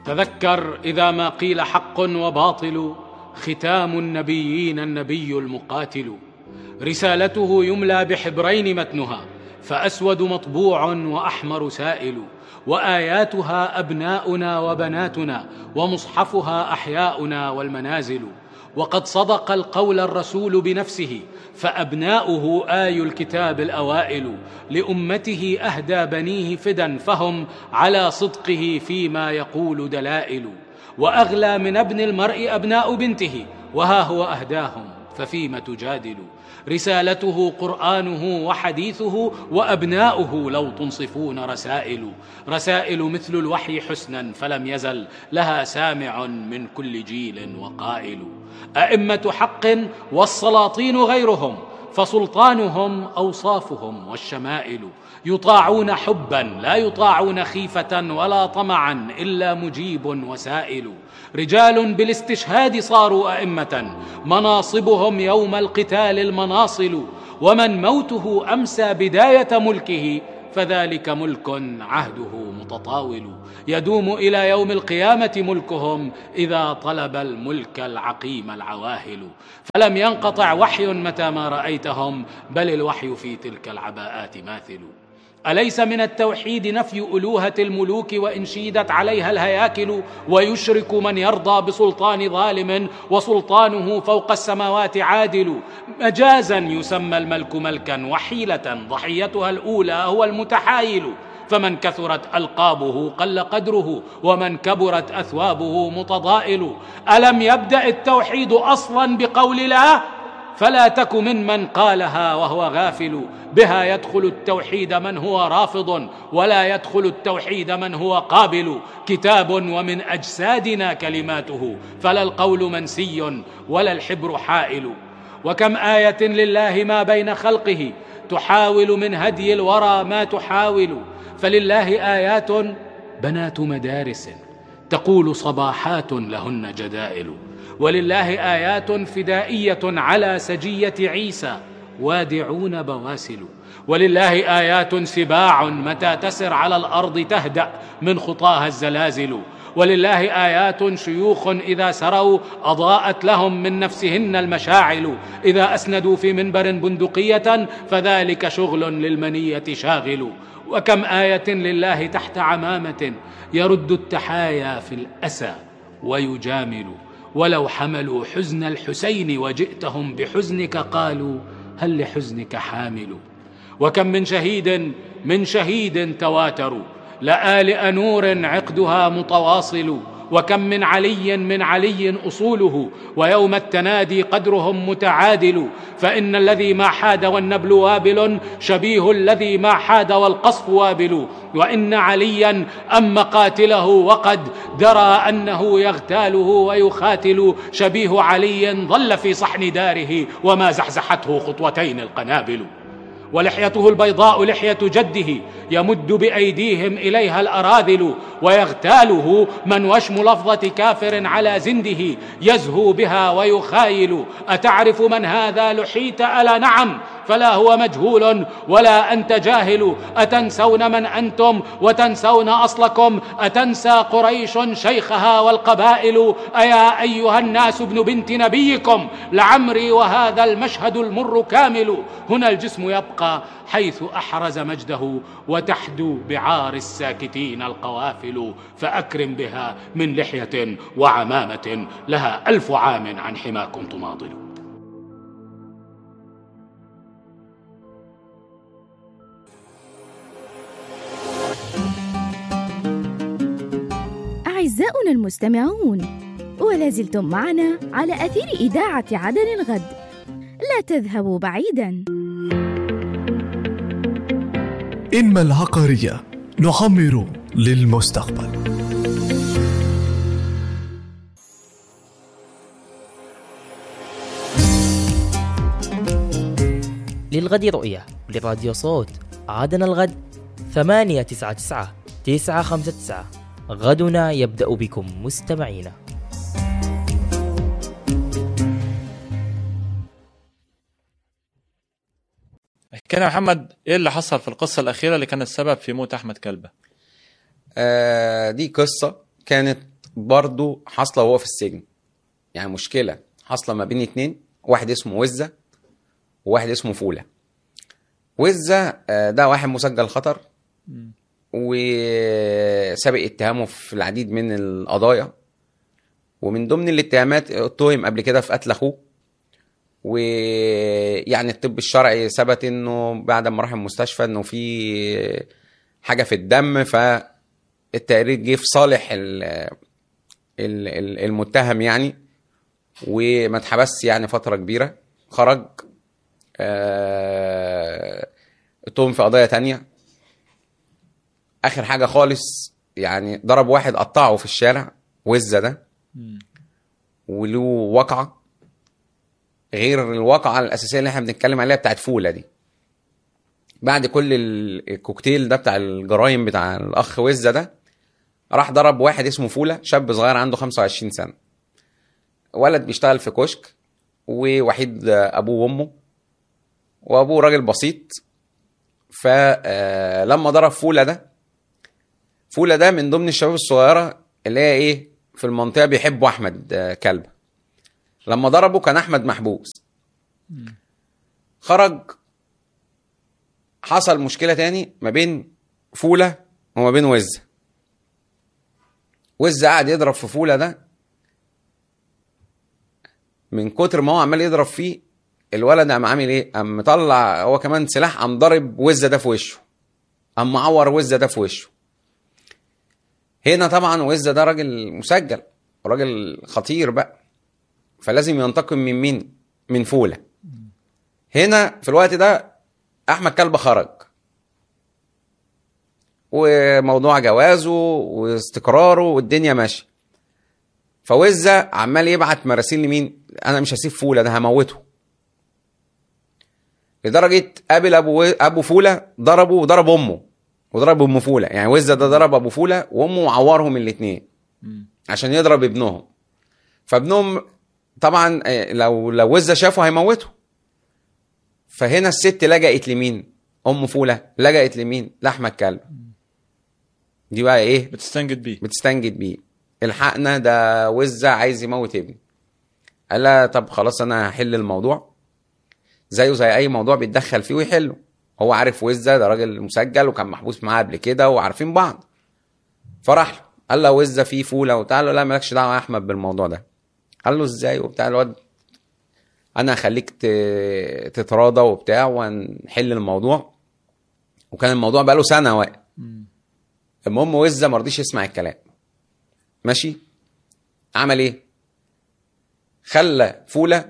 تذكر اذا ما قيل حق وباطل ختام النبيين النبي المقاتل رسالته يملى بحبرين متنها فاسود مطبوع واحمر سائل واياتها ابناؤنا وبناتنا ومصحفها احياؤنا والمنازل وقد صدق القول الرسول بنفسه فابناؤه اي الكتاب الاوائل لامته اهدى بنيه فدا فهم على صدقه فيما يقول دلائل واغلى من ابن المرء ابناء بنته وها هو اهداهم ففيم تجادل رسالته قرانه وحديثه وابناؤه لو تنصفون رسائل رسائل مثل الوحي حسنا فلم يزل لها سامع من كل جيل وقائل ائمه حق والسلاطين غيرهم فسلطانهم اوصافهم والشمائل يطاعون حبا لا يطاعون خيفه ولا طمعا الا مجيب وسائل رجال بالاستشهاد صاروا ائمه مناصبهم يوم القتال المناصل ومن موته امسى بدايه ملكه فذلك ملك عهده متطاول يدوم الى يوم القيامه ملكهم اذا طلب الملك العقيم العواهل فلم ينقطع وحي متى ما رايتهم بل الوحي في تلك العباءات ماثل اليس من التوحيد نفي الوهه الملوك وان شيدت عليها الهياكل ويشرك من يرضى بسلطان ظالم وسلطانه فوق السماوات عادل مجازا يسمى الملك ملكا وحيله ضحيتها الاولى هو المتحايل فمن كثرت القابه قل قدره ومن كبرت اثوابه متضائل الم يبدا التوحيد اصلا بقول لا فلا تك ممن قالها وهو غافل بها يدخل التوحيد من هو رافض ولا يدخل التوحيد من هو قابل كتاب ومن اجسادنا كلماته فلا القول منسي ولا الحبر حائل وكم ايه لله ما بين خلقه تحاول من هدي الورى ما تحاول فلله ايات بنات مدارس تقول صباحات لهن جدائل ولله ايات فدائيه على سجيه عيسى وادعون بواسل ولله ايات سباع متى تسر على الارض تهدا من خطاها الزلازل ولله ايات شيوخ اذا سروا اضاءت لهم من نفسهن المشاعل اذا اسندوا في منبر بندقيه فذلك شغل للمنيه شاغل وكم ايه لله تحت عمامه يرد التحايا في الاسى ويجامل ولو حملوا حزن الحسين وجئتهم بحزنك قالوا هل لحزنك حامل وكم من شهيد من شهيد تواتروا لآلئ نور عقدها متواصل وكم من علي من علي اصوله ويوم التنادي قدرهم متعادل فان الذي ما حاد والنبل وابل شبيه الذي ما حاد والقصف وابل وان عليا اما قاتله وقد درى انه يغتاله ويخاتل شبيه علي ظل في صحن داره وما زحزحته خطوتين القنابل ولحيته البيضاء لحيه جده يمد بايديهم اليها الاراذل ويغتاله من وشم لفظه كافر على زنده يزهو بها ويخايل اتعرف من هذا لحيت الا نعم فلا هو مجهول ولا انت جاهل اتنسون من انتم وتنسون اصلكم اتنسى قريش شيخها والقبائل ايا ايها الناس ابن بنت نبيكم لعمري وهذا المشهد المر كامل هنا الجسم يبقى حيث احرز مجده وتحدو بعار الساكتين القوافل فاكرم بها من لحيه وعمامه لها الف عام عن حماكم تماضل أعزاؤنا المستمعون ولازلتم معنا على أثير إذاعة عدن الغد لا تذهبوا بعيدا إنما العقارية نعمر للمستقبل للغد رؤية لراديو صوت عادنا الغد ثمانية تسعة تسعة تسعة خمسة تسعة غدنا يبدأ بكم مستمعينا احكي لنا محمد ايه اللي حصل في القصه الاخيره اللي كانت السبب في موت احمد كلبه آه دي قصة كانت برضو حاصله وهو في السجن يعني مشكله حاصله ما بين اتنين واحد اسمه وزه وواحد اسمه فوله وزه آه، ده واحد مسجل خطر وسابق اتهامه في العديد من القضايا ومن ضمن الاتهامات اتهم قبل كده في قتل اخوه ويعني الطب الشرعي ثبت انه بعد ما راح المستشفى انه في حاجه في الدم فالتقرير جه في صالح ال- ال- ال- المتهم يعني وما اتحبسش يعني فتره كبيره خرج آه، اتهم في قضايا تانية اخر حاجه خالص يعني ضرب واحد قطعه في الشارع وزه ده وله وقعه غير الواقعه الاساسيه اللي احنا بنتكلم عليها بتاعت فوله دي بعد كل ال- الكوكتيل ده بتاع الجرايم بتاع الاخ وزه ده راح ضرب واحد اسمه فوله شاب صغير عنده 25 سنه ولد بيشتغل في كشك ووحيد ابوه وامه وابوه راجل بسيط فلما ضرب فوله ده فوله ده من ضمن الشباب الصغيره اللي هي ايه في المنطقه بيحبوا احمد آه، كلبه لما ضربه كان احمد محبوس خرج حصل مشكله تاني ما بين فوله وما بين وزه وزه قعد يضرب في فوله ده من كتر ما هو عمال يضرب فيه الولد قام عامل ايه؟ قام مطلع هو كمان سلاح قام ضارب وزه ده في وشه قام معور وزه ده في وشه هنا طبعا وزه ده راجل مسجل راجل خطير بقى فلازم ينتقم من مين؟ من فوله هنا في الوقت ده احمد كلبه خرج وموضوع جوازه واستقراره والدنيا ماشيه فوزه عمال يبعت مراسيل لمين انا مش هسيب فوله ده هموته لدرجه قابل ابو ابو فوله ضربه وضرب امه وضرب ام فوله يعني وزه ده ضرب ابو فوله وامه وعورهم الاثنين عشان يضرب ابنهم فابنهم طبعا آه، لو لو وزه شافه هيموته فهنا الست لجأت لمين ام فوله لجأت لمين لاحمد كلب دي بقى ايه بتستنجد بيه بتستنجد بيه الحقنا ده وزة عايز يموت ابني قال لها طب خلاص انا هحل الموضوع زيه زي اي موضوع بيتدخل فيه ويحله هو عارف وزة ده راجل مسجل وكان محبوس معاه قبل كده وعارفين بعض فراح له قال له وزة في فولة وبتاع قال له لا مالكش دعوة يا احمد بالموضوع ده قال له ازاي وبتاع الواد انا هخليك ت- تتراضى وبتاع ونحل الموضوع وكان الموضوع بقاله سنة واقف المهم وزة ما رضيش يسمع الكلام ماشي عمل ايه خلى فولة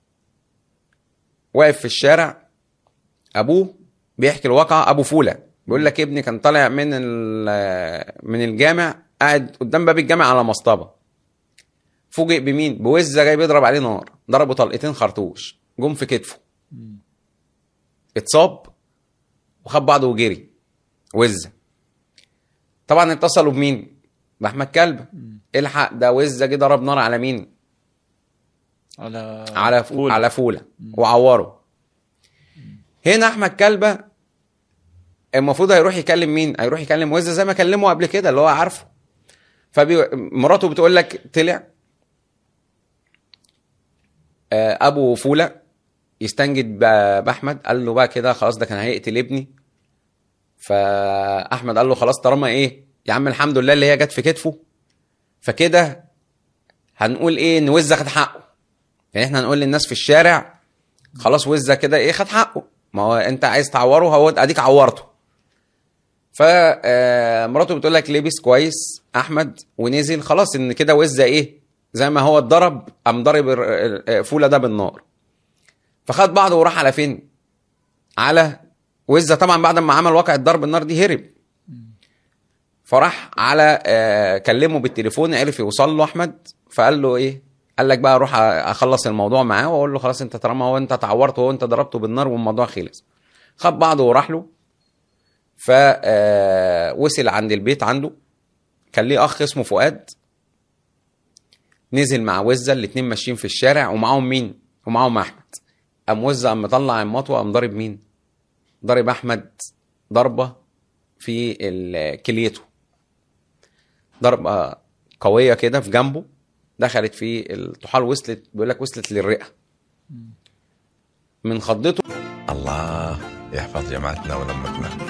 واقف في الشارع ابوه بيحكي الواقعة ابو فولة بيقول لك ابني كان طالع من ال- من الجامع قاعد قدام باب الجامع على مصطبة فوجئ بمين بوزة جاي بيضرب عليه نار ضربه طلقتين خرطوش جم في كتفه اتصاب وخد بعضه وجري وزة طبعا اتصلوا بمين باحمد كلب الحق ده وزه جه ضرب نار على مين على على فو... فول. على فوله وعوره هنا احمد كلبه المفروض هيروح يكلم مين هيروح يكلم وزه زي ما كلمه قبل كده اللي هو عارفه فبي... مراته بتقول لك طلع آه، ابو فوله يستنجد ب- باحمد قال له بقى كده خلاص ده كان هيقتل ابني فاحمد قال له خلاص طالما ايه يا عم الحمد لله اللي هي جت في كتفه فكده هنقول ايه ان وزه خد حقه يعني احنا هنقول للناس في الشارع خلاص وزه كده ايه خد حقه ما هو انت عايز تعوره هو اديك عورته فمراته بتقول لك لبس كويس احمد ونزل خلاص ان كده وزه ايه زي ما هو اتضرب قام ضارب الر- ال- فوله ده بالنار فخد بعضه وراح على فين على وزه طبعا بعد ما عمل واقع الضرب النار دي هرب فراح على آه، كلمه بالتليفون عرف يوصل له احمد فقال له ايه قال لك بقى اروح اخلص الموضوع معاه واقول له خلاص انت طالما هو انت اتعورت وهو انت ضربته بالنار والموضوع خلص خد بعضه وراح له فوصل عند البيت عنده كان ليه اخ اسمه فؤاد نزل مع وزه الاتنين ماشيين في الشارع ومعاهم مين ومعاهم احمد قام وزه قام مطلع المطوه قام ضارب مين ضارب احمد ضربه في ال- كليته ضربه قويه كده في جنبه دخلت في الطحال وصلت بيقول لك وصلت للرئه من خضته الله يحفظ جماعتنا ولمتنا